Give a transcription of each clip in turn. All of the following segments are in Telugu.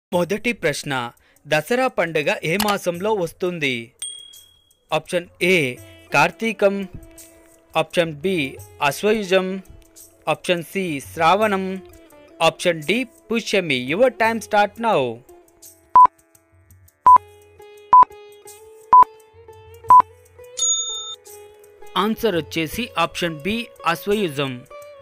మొదటి ప్రశ్న దసరా పండుగ ఏ మాసంలో వస్తుంది ఆప్షన్ ఏ కార్తీకం ఆప్షన్ బి అశ్వయుజం ఆప్షన్ సి శ్రావణం ఆప్షన్ డి పుష్యమి your time start now answer వచ్చేసి ఆప్షన్ బి అశ్వయుజం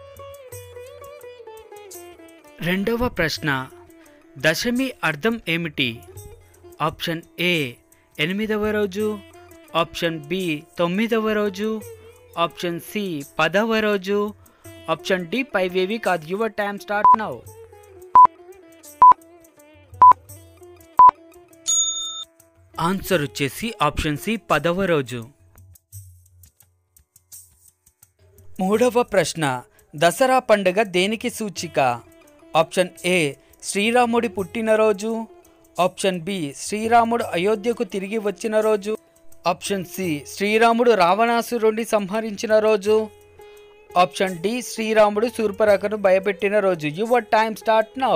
రెండవ ప్రశ్న దశమి అర్థం ఏమిటి ఆప్షన్ ఏ ఎనిమిదవ రోజు ఆప్షన్ బి తొమ్మిదవ రోజు ఆప్షన్ సి పదవ రోజు ఆప్షన్ డి పైవేవి కాదు your time start now answer వచ్చేసి ఆప్షన్ సి పదవ రోజు మూడవ ప్రశ్న దసరా పండుగ దేనికి సూచిక ఆప్షన్ ఏ శ్రీరాముడి పుట్టినరోజు ఆప్షన్ బి శ్రీరాముడు అయోధ్యకు తిరిగి వచ్చిన రోజు ఆప్షన్ సి శ్రీరాముడు రావణాసురుడిని సంహరించిన రోజు ఆప్షన్ డి శ్రీరాముడు శూర్పరకను భయపెట్టిన రోజు your time start now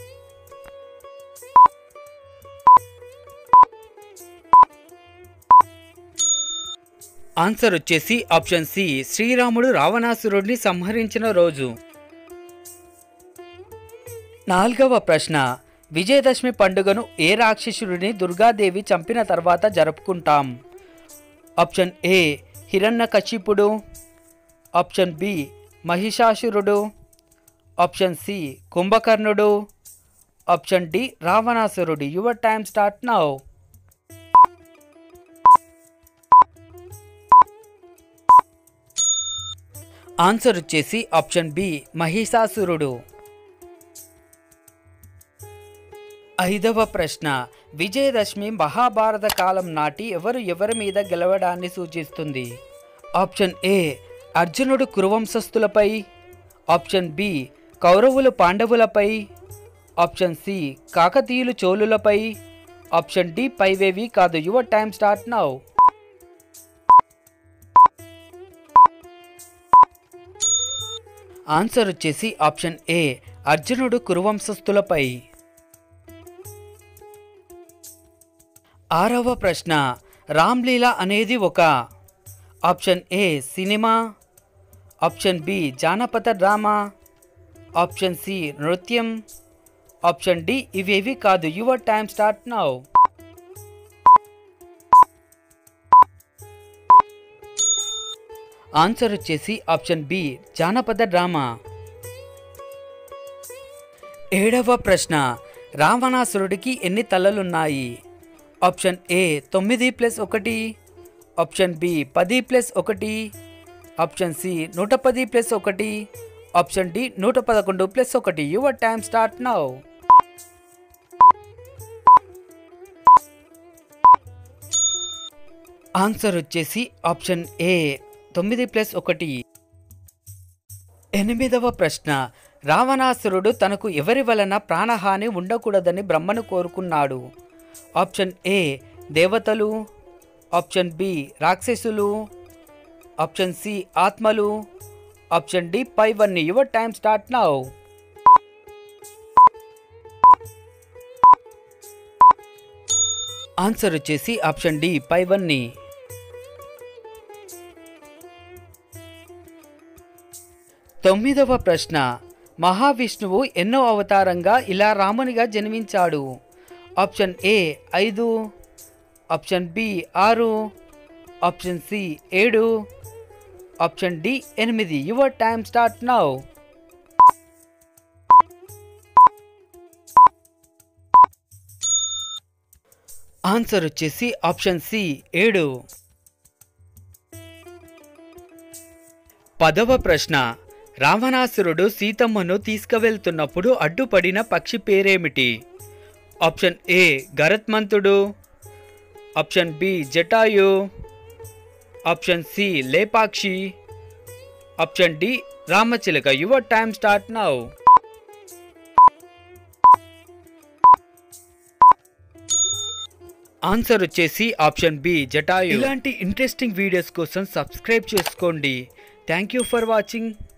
answer వచ్చేసి ఆప్షన్ సి శ్రీరాముడు రావణాసురుడిని సంహరించిన రోజు నాలుగవ ప్రశ్న విజయదశమి పండుగను ఏ రాక్షసుడిని దుర్గాదేవి చంపిన తర్వాత జరుపుకుంటాం ఆప్షన్ ఏ హిరణ్యకశిపుడు ఆప్షన్ బి మహిషాసురుడు ఆప్షన్ సి కుంభకర్ణుడు ఆప్షన్ డి రావణాసురుడు your time start now answer వచ్చేసి ఆప్షన్ బి మహిషాసురుడు ఐదవ ప్రశ్న విజయదశమి మహాభారత కాలం నాటి ఎవరు ఎవరి మీద గెలవడాన్ని సూచిస్తుంది ఆప్షన్ ఏ అర్జునుడు కురువంశస్థులపై ఆప్షన్ బి కౌరవులు పాండవులపై ఆప్షన్ సి కాకతీయులు చోళులపై ఆప్షన్ డి పైవేవి కాదు your time start now answer వచ్చేసి ఆప్షన్ ఏ అర్జునుడు కురువంశస్థులపై ఆరవ ప్రశ్న రామ్లీలా అనేది ఒక option A cinema option B జానపద డ్రామా ఆప్షన్ సి నృత్యం ఆప్షన్ డి ఇవేవి కాదు your time start now answer వచ్చేసి ఆప్షన్ బి జానపద డ్రామా ఏడవ ప్రశ్న రావణాసురుడికి ఎన్ని తలలున్నాయి ఆప్షన్ ఏ తొమ్మిది ప్లస్ ఒకటి ఆప్షన్ బి పది ప్లస్ ఒకటి ఆప్షన్ సి నూట పది ప్లస్ ఒకటి ఆప్షన్ డి నూట పదకొండు ప్లస్ ఒకటి your time start now answer వచ్చేసి ఆప్షన్ ఏ తొమ్మిది ప్లస్ ఒకటి ఎనిమిదవ ప్రశ్న రావణాసురుడు తనకు ఎవరి వలన ప్రాణహాని ఉండకూడదని బ్రహ్మను కోరుకున్నాడు ఆప్షన్ ఏ దేవతలు ఆప్షన్ బి రాక్షసులు ఆప్షన్ సి ఆత్మలు ఆప్షన్ డి పైవన్నీ your time start now answer వచ్చేసి ఆప్షన్ డి పైవన్నీ తొమ్మిదవ ప్రశ్న మహావిష్ణువు ఎన్నో అవతారంగా ఇలా రామునిగా జన్మించాడు ఆప్షన్ ఏ ఐదు ఆప్షన్ బి ఆరు ఆప్షన్ సి ఏడు ఆప్షన్ డి ఎనిమిది your time start now answer వచ్చేసి ఆప్షన్ సి ఏడు పదవ ప్రశ్న రావణాసురుడు సీతమ్మను తీసుకువెళ్తున్నప్పుడు అడ్డుపడిన పక్షి పేరేమిటి ఆప్షన్ ఏ గరత్మంతుడు option B Jatayu option C Lepakshi option D రామచిలక your time start now answer వచ్చేసి ఆప్షన్ బి జటాయు ఇలాంటి ఇంట్రెస్టింగ్ వీడియోస్ కోసం సబ్స్క్రైబ్ చేసుకోండి థ్యాంక్ యూ ఫర్ వాచింగ్